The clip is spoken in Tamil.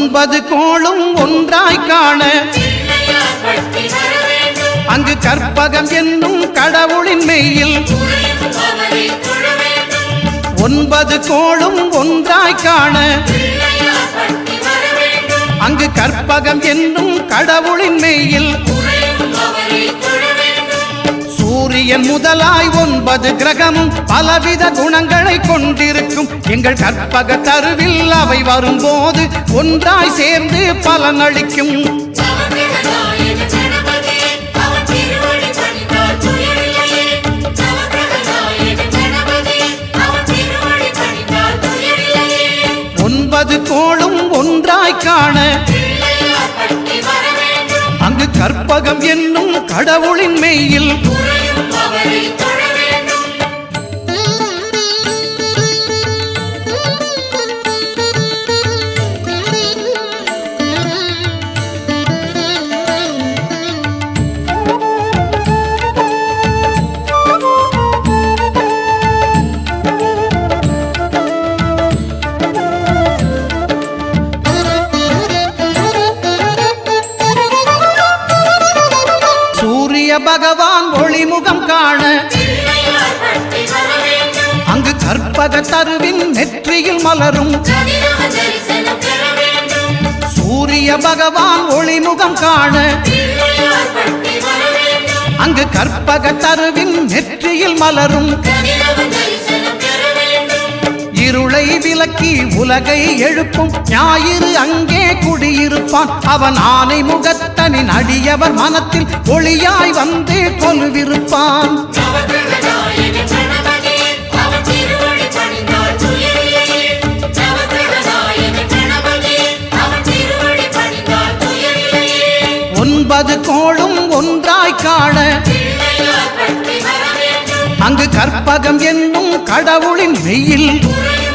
ஒன்பது கோளும் ஒன்றாய் காண பிள்ளையார் பட்டி வர வேண்டும் அங்கு கற்பகம் என்னும் கடவுளின் மெய்யில் துறையும் அவரை தொழ வேண்டும் ஒன்பது கோளும் ஒன்றாய் காண பிள்ளையார் பட்டி வர வேண்டும் அங்கு கற்பகம் என்னும் கடவுளின் மெய்யில் துறையும் அவரை தொழ வேண்டும் சூரியன் முதலாய் ஒன்பது கிரகமும் பலவித குணங்களை கொண்டிருக்கும் எங்கள் கற்பக தருவில் அவை வரும்போது ஒன்றாய் சேர்ந்து பலனளிக்கும் நவகிரகநாயக கணபதியே அவன் திருவடி பணிந்தால் துயரில்லையே நவகிரகநாயக கணபதியே அவன் திருவடி பணிந்தால் துயரில்லையே ஒன்பது கோளும் ஒன்றாய் காண பிள்ளையார் பட்டி வர வேண்டும் அங்கு கற்பகம் என்னும் கடவுளின் மெய்யில் துறையும் அவரை தொழ வேண்டும் சூரிய பகவான் ஒளிமுகம் காண பிள்ளையார் பட்டி வர வேண்டும் அங்கு கற்பக தருவின் நெற்றியில் மலரும் கதிரவ தரிசனம் பெற வேண்டும் சூரிய பகவான் ஒளிமுகம் காண பிள்ளையார் பட்டி வர வேண்டும் அங்கு கற்பக தருவின் நெற்றியில் மலரும் கதிரவ தரிசனம் பெற வேண்டும் இருளை விலக்கி உலகை எழுப்பும் ஞாயிறு அங்கே குடியிருப்பான் அவன் ஆனை முகத்தனின் அடியவர் மனத்தில் ஒளியாய் வந்து கொலுவிருப்பான் நவகிரகநாயக கணபதியே அவன் திருவடி பணிந்தால் துயரில்லையே நவகிரகநாயக கணபதியே அவன் திருவடி பணிந்தால் துயரில்லையே ஒன்பது கோளும் ஒன்றாய் காண பிள்ளையார் பட்டி வர வேண்டும் அங்கு கற்பகம் என்னும் கடவுளின் மெய்யில் துறையும்